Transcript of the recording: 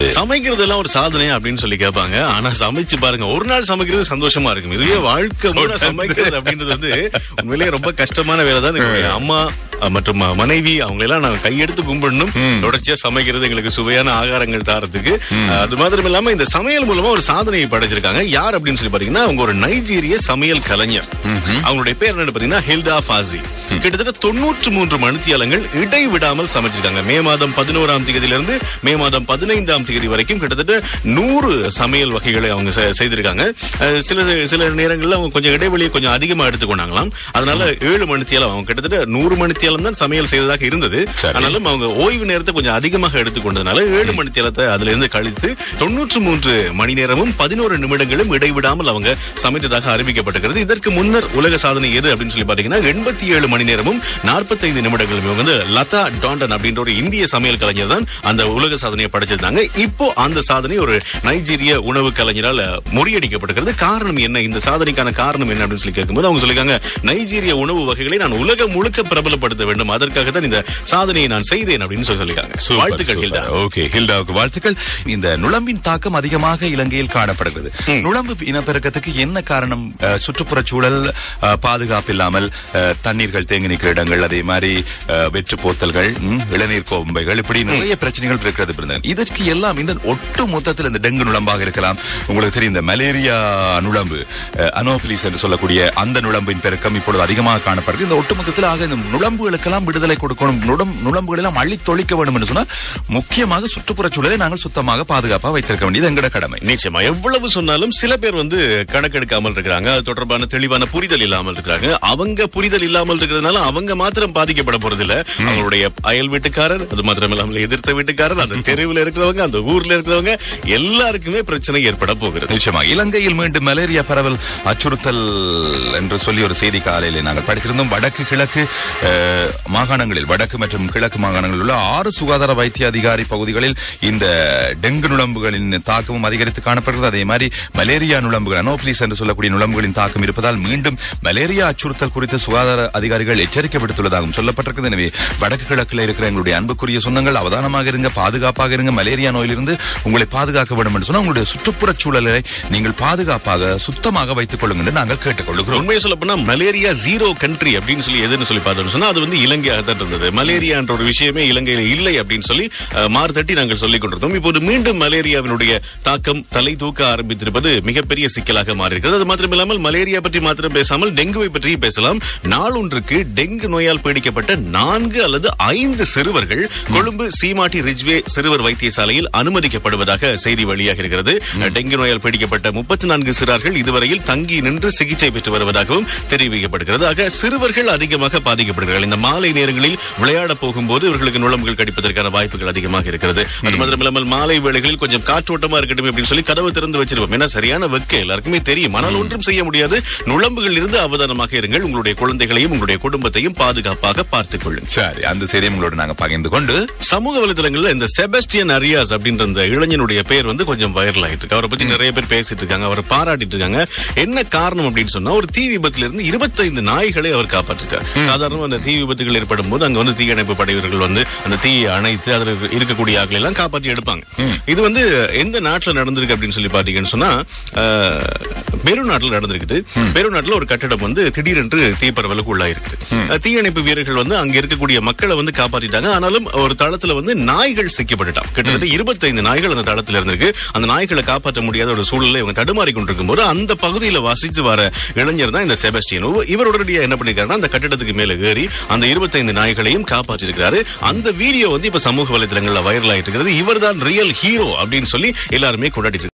சமைக்கிறது எல்லாம் ஒரு சாதனை அப்படின்னு சொல்லி கேட்பாங்க ஆனா சமைச்சு பாருங்க ஒரு நாள் சமைக்கிறது சந்தோஷமா இருக்கும் இதுவே வாழ்க்கை பூரா சமைக்கிறது அப்படின்றது வந்து உண்மையிலேயே ரொம்ப கஷ்டமான வேலை தான் எங்களுடைய அம்மா அஹ், மற்றும் ம- மனைவி அவங்க எல்லாம் நாங்க கையெடுத்து கும்பிடணும் தொடர்ச்சியா சமைக்கிறது எங்களுக்கு சுவையான ஆகாரங்கள் தாரத்துக்கு அஹ், அது மாத்திரம் இல்லாம இந்த சமையல் மூலமா ஒரு சாதனையை படைச்சிருக்காங்க யார் அப்படின்னு சொல்லி பாத்தீங்கன்னா அவங்க ஒரு நைஜீரிய சமையல் கலைஞர் அவங்களுடைய பேர் என்னன்னு பாத்தீங்கன்னா ஹில்டா ஃபாசி கிட்டத்தட்ட தொண்ணூற்று மூன்று மணித்தியாலங்கள் இடைவிடாமல் சமைச்சிருக்காங்க மே மாதம் பதினோராம் தேதியில இருந்து மே மாதம் பதினைந்தாம் தேதி வரைக்கும் கிட்டத்தட்ட நூறு சமையல் வகைகளை அவங்க செ- செய்திருக்காங்க அஹ் சில சில நேரங்கள்ல அவங்க கொஞ்சம் இடைவெளியை கொஞ்சம் அதிகமா எடுத்துக்கொண்டாங்களாம் அதனால ஏழு மணித்தியாலம் அவங்க கிட்டத்தட்ட நூறு மணித்தியாலம் தான் சமையல் செய்ததாக இருந்தது சரி. ஆனாலும் அவங்க ஓய்வு நேரத்தை கொஞ்சம் அதிகமாக எடுத்துக்கொண்டதுனால ஏழு மணித்தியாலத்தை அதுல இருந்து கழித்து தொண்ணூற்று மூன்று மணி நேரமும் பதினோரு நிமிடங்களும் இடைவிடாமல் அவங்க சமைத்ததாக அறிவிக்கப்பட்டிருக்கிறது இதற்கு முன்னர் உலக சாதனை எது அப்படின்னு சொல்லி பாத்தீங்கன்னா எண்பத்தி ஏழு மணி நேரமும் நாற்பத்தைந்து நிமிடங்களும் இவங்க வந்து லதா டாண்டன் அப்படின்ற ஒரு இந்திய சமையல் கலைஞர் தான் அந்த உலக சாதனையை படைச்சிருந்தாங்க இப்போ அந்த சாதனை ஒரு நைஜீரிய உணவு கலைஞரால் முறியடிக்கப்பட்டிருக்கிறது காரணம் என்ன இந்த சாதனைக்கான காரணம் என்ன அப்படின்னு சொல்லி கேட்கும்போது அவங்க சொல்லிருக்காங்க நைஜீரிய உணவு வகைகளை நான் உலகம் முழுக்க பிரபலப்படுத்த வேண்டும் அதற்காக தான் இந்த சாதனையை நான் செய்தேன் அப்படின்னு சொல்லி சொல்லியிருக்காங்க சூப்பர், வாழ்த்துக்கள் சூப்பர். ஹில்டா ஓகே ஹில்டாவுக்கு வாழ்த்துக்கள் இந்த நுளம்பின் தாக்கம் அதிகமாக இலங்கையில் காணப்படுகிறது நுளம்பு இனப்பெருக்கத்துக்கு என்ன காரணம் அஹ், சுற்றுப்புறச் சூழல் அஹ், பாதுகாப்பு இல்லாமல் அஹ், தண்ணீர்கள் தேங்கி நிற்கிற இடங்கள் அதே மாதிரி அஹ், வெற்று போத்தல்கள் ம், இளநீர் கோம்பைகள் இப்படி நிறைய பிரச்சனைகள் இருக்கிறது பிறந்தது இதற்கு எல்லாம் இந்த ஒட்டு மொத்தத்தில் இந்த டெங்கு நுளம்பாக இருக்கலாம் உங்களுக்கு தெரியும் இந்த மலேரியா நுளம்பு அனோபிலிஸ் என்று சொல்லக்கூடிய அந்த நுளம்பின் பெருக்கம் இப்பொழுது அதிகமாக காணப்படுகிறது இந்த ஒட்டுமொத்தத்தில் ஆக இந்த நுளம்புகளுக்கெல்லாம் விடுதலை கொடுக்கணும் நுடம் நுளம்புகள் எல்லாம் அள்ளி தொழிக்க வேண்டும் என்று சொன்னால் முக்கியமாக சுற்றுப்புறச் சூழலை நாங்கள் சுத்தமாக பாதுகாப்பாக வைத்திருக்க வேண்டியது எங்கட கடமை நிச்சயமா எவ்வளவு சொன்னாலும் சில பேர் வந்து கணக்கெடுக்காமல் இருக்கிறாங்க அது தொடர்பான தெளிவான புரிதல் இல்லாமல் இருக்கிறாங்க அவங்க புரிதல் இல்லாமல் இருக்கிறதுனால அவங்க மாத்திரம் பாதிக்கப்பட போறது இல்ல அவங்களுடைய அயல் வீட்டுக்காரர் அது மாத்திரம் இல்லாமல் எதிர்த்த வீட்டுக்காரர் அந்த தெருவில் இருக்கிறவங்க அந்த ஊர்ல இருக்கிறவங்க எல்லாருக்குமே பிரச்சனை ஏற்பட போகிறது நிச்சயமாக இலங்கையில் மீண்டும் மலேரியா பரவல் அச்சுறுத்தல் என்று சொல்லி ஒரு செய்தி காலையில் நாங்கள் படித்திருந்தோம் வடக்கு கிழக்கு அஹ், மாகாணங்களில் வடக்கு மற்றும் கிழக்கு மாகாணங்களில் உள்ள ஆறு சுகாதார வைத்திய அதிகாரி பகுதிகளில் இந்த டெங்கு நுளம்புகளின் தாக்கமும் அதிகரித்து காணப்படுகிறது அதே மாதிரி மலேரியா நுளம்புகள் அனோபிலிஸ் என்று சொல்லக்கூடிய நுளம்புகளின் தாக்கம் இருப்பதால் மீண்டும் மலேரியா அச்சுறுத்தல் குறித்து சுகாதார அதிகாரிகள் எச்சரிக்கை விடுத்துள்ளதாகவும் சொல்லப்பட்டிருக்கிறது எனவே வடக்கு கிழக்கில் இருக்கிற எங்களுடைய அன்புக்குரிய சொந்தங்கள் அவதானமாக இருங்க பாதுகாப்பாக இருங்க மலேரியா நோயிலிருந்து உங்களை பாதுகாக்க வேண்டும் என்று சொன்னால் உங்களுடைய சுற்றுப்புறச் சூழலை நீங்கள் பாதுகாப்பாக சுத்தமாக வைத்துக் கொள்ளுங்கள் என்று நாங்கள் கேட்டுக்கொள்கிறோம் உண்மையை சொல்ல போனா மலேரியா ஜீரோ கண்ட்ரி அப்படின்னு சொல்லி எதுன்னு சொல்லி பார்த்தோம்னு சொன்னா அது வந்து இலங்கையாக தான் இருந்தது மலேரியா என்ற ஒரு விஷயமே இலங்கையில இல்லை அப்படின்னு சொல்லி அஹ், மாறுதட்டி நாங்கள் சொல்லிக் கொண்டிருந்தோம் இப்போது மீண்டும் மலேரியாவினுடைய தாக்கம் தலை தூக்க ஆரம்பித்திருப்பது மிகப்பெரிய சிக்கலாக மாறியிருக்கிறது அது மாத்திரம் இல்லாமல் மலேரியா பற்றி மாத்திரம் பேசாமல் டெங்குவை பற்றி பேசலாம் நாளொன்றுக்கு டெங்கு நோயால் பீடிக்கப்பட்ட நான்கு அல்லது ஐந்து சிறுவர்கள் கொழும்பு சீமாட்டி ரிஜ்வே சிறுவர் வைத்தியசாலையில் அனுமதிக்கப்படுவதாக செய்தி வெளியாக இருக்கிறது டெங்கு நோயால் பீடிக்கப்பட்ட முப்பத்தி நான்கு சிறார்கள் இதுவரையில் தங்கி நின்று சிகிச்சை பெற்று வருவதாகவும் தெரிவிக்கப்படுகிறது ஆக சிறுவர்கள் அதிகமாக பாதிக்கப்படுகிறார்கள் இந்த மாலை நேரங்களில் விளையாட போகும்போது இவர்களுக்கு நுழம்புகள் கடிப்பதற்கான வாய்ப்புகள் அதிகமாக இருக்கிறது அது மாத்திரமில்லாமல் மாலை வேளைகளில் கொஞ்சம் காற்றோட்டமா இருக்கட்டும் அப்படின்னு சொல்லி கதவு திறந்து வச்சிருப்போம் ஏன்னா சரியான வெக்க எல்லாருக்குமே தெரியும் ஆனால் ஒன்றும் செய்ய முடியாது நுழம்புகள் இருந்து அவதானமாக இருங்கள் உங்களுடைய குழந்தைகளையும் உங்களுடைய குடும்பத்தையும் பாதுகாப்பாக பார்த்துக் கொள்ளுங்கள் சரி அந்த செய்தியை உங்களோட நாங்கள் பகிர்ந்து கொண்டு சமூக வலைதளங்கள்ல இந்த செபஸ்டியன் அரியாஸ் அப்படின்ற இந்த இளைஞனுடைய பேர் வந்து கொஞ்சம் வைரல் ஆயிட்டு இருக்கு அவரை பத்தி நிறைய பேர் பேசிட்டு இருக்காங்க அவரை பாராட்டிட்டு இருக்காங்க என்ன காரணம் அப்படின்னு சொன்னா ஒரு தீ விபத்துல இருந்து இருபத்தைந்து நாய்களை அவர் காப்பாற்றிருக்கார் சாதாரணமா அந்த தீ விபத்துகள் ஏற்படும் போது அங்க வந்து தீயணைப்பு படைவர்கள் வந்து அந்த தீயை அணைத்து அதுல இருக்கக்கூடிய ஆட்களை எல்லாம் காப்பாற்றி எடுப்பாங்க இது வந்து எந்த நாட்டுல நடந்திருக்கு அப்படின்னு சொல்லி பாத்தீங்கன்னு சொன்னா அஹ், பெரு நாட்டுல நடந்திருக்குது பெரு நாட்டுல ஒரு கட்டடம் வந்து திடீரென்று தீப்பரவலுக்கு உள்ளாயிருக்குது அஹ், தீயணைப்பு வீரர்கள் வந்து அங்க இருக்கக்கூடிய மக்களை வந்து காப்பாத்திட்டாங்க ஆனாலும் ஒரு தளத்துல வந்து நாய்கள் சிக்கப்பட்டுட்டான் கிட்டத்தட்ட இருபத்தைந்து நாய்கள் அந்த தளத்துல இருந்திருக்கு அந்த நாய்களை காப்பாற்ற முடியாத ஒரு சூழலை இவங்க தடுமாறி கொண்டிருக்கும் போது அந்த பகுதியில வசித்து வர இளைஞர் தான் இந்த செபஸ்டியன் இவர் உடனடியாக என்ன பண்ணிருக்காருன்னா அந்த கட்டிடத்துக்கு மேல ஏறி அந்த இருபத்தைந்து நாய்களையும் காப்பாற்றிருக்கிறாரு அந்த வீடியோ வந்து இப்ப சமூக வலைதளங்கள்ல வைரல் ஆயிட்டு இருக்கிறது இவர் தான் ரியல் ஹீரோ அப்படின்னு சொல்லி எல்லாருமே கொண்டாடிட்டு இருக்காங்க.